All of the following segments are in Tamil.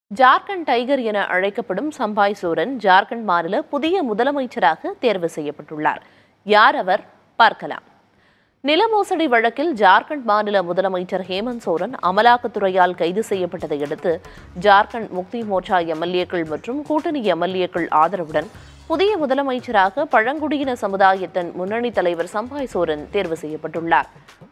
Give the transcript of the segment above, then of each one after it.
ஜார்க்கண்ட் டைகர் என அழைக்கப்படும் சம்பாய் சோரன் ஜார்க்கண்ட் மாநில புதிய முதலமைச்சராக தேர்வு செய்யப்பட்டுள்ளார் யார் அவர் பார்க்கலாம் நில மோசடி வழக்கில் ஜார்க்கண்ட் மாநில முதலமைச்சர் ஹேமந்த் சோரன் அமலாக்கத்துறையால் கைது செய்யப்பட்டதை அடுத்து ஜார்க்கண்ட் முக்தி மோர்ச்சா எம்எல்ஏக்கள் மற்றும் கூட்டணி எம்எல்ஏக்கள் ஆதரவுடன் புதிய முதலமைச்சராக பழங்குடியின சமுதாயத்தின் முன்னணி தலைவர் சம்பாய் சோரன் தேர்வு செய்யப்பட்டுள்ளார்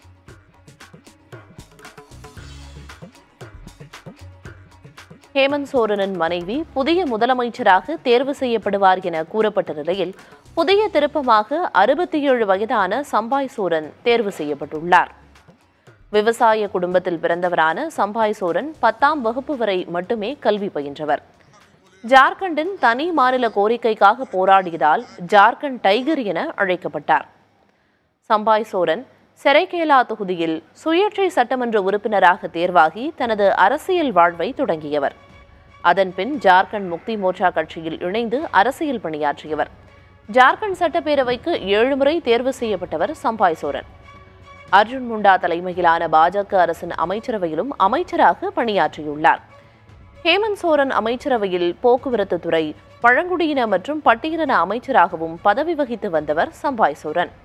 ஹேமந்த் சோரனின் மனைவி புதிய முதலமைச்சராக தேர்வு செய்யப்படுவார் என கூறப்பட்ட நிலையில் புதிய திருப்பமாக அறுபத்தி ஏழு வயதான சம்பாய் சோரன் தேர்வு செய்யப்பட்டுள்ளார் விவசாய குடும்பத்தில் பிறந்தவரான சம்பாய் சோரன் பத்தாம் வகுப்பு வரை மட்டுமே கல்வி பயின்றவர் ஜார்க்கண்டின் தனி மாநில கோரிக்கைக்காக போராடியதால் ஜார்க்கண்ட் டைகர் என அழைக்கப்பட்டார் சம்பாய் சோரன் செரைகேலா தொகுதியில் சுயேட்சை சட்டமன்ற உறுப்பினராக தேர்வாகி தனது அரசியல் வாழ்வை தொடங்கியவர் அதன்பின் ஜார்க்கண்ட் முக்தி மோர்ச்சா கட்சியில் இணைந்து அரசியல் பணியாற்றியவர் ஜார்க்கண்ட் சட்டப்பேரவைக்கு ஏழு முறை தேர்வு செய்யப்பட்டவர் சம்பாய் சோரன் அர்ஜுன் முண்டா தலைமையிலான பாஜக அரசின் அமைச்சரவையிலும் அமைச்சராக பணியாற்றியுள்ளார் ஹேமந்த் சோரன் அமைச்சரவையில் போக்குவரத்து துறை பழங்குடியின மற்றும் பட்டியலின அமைச்சராகவும் பதவி வகித்து வந்தவர் சம்பாய் சோரன்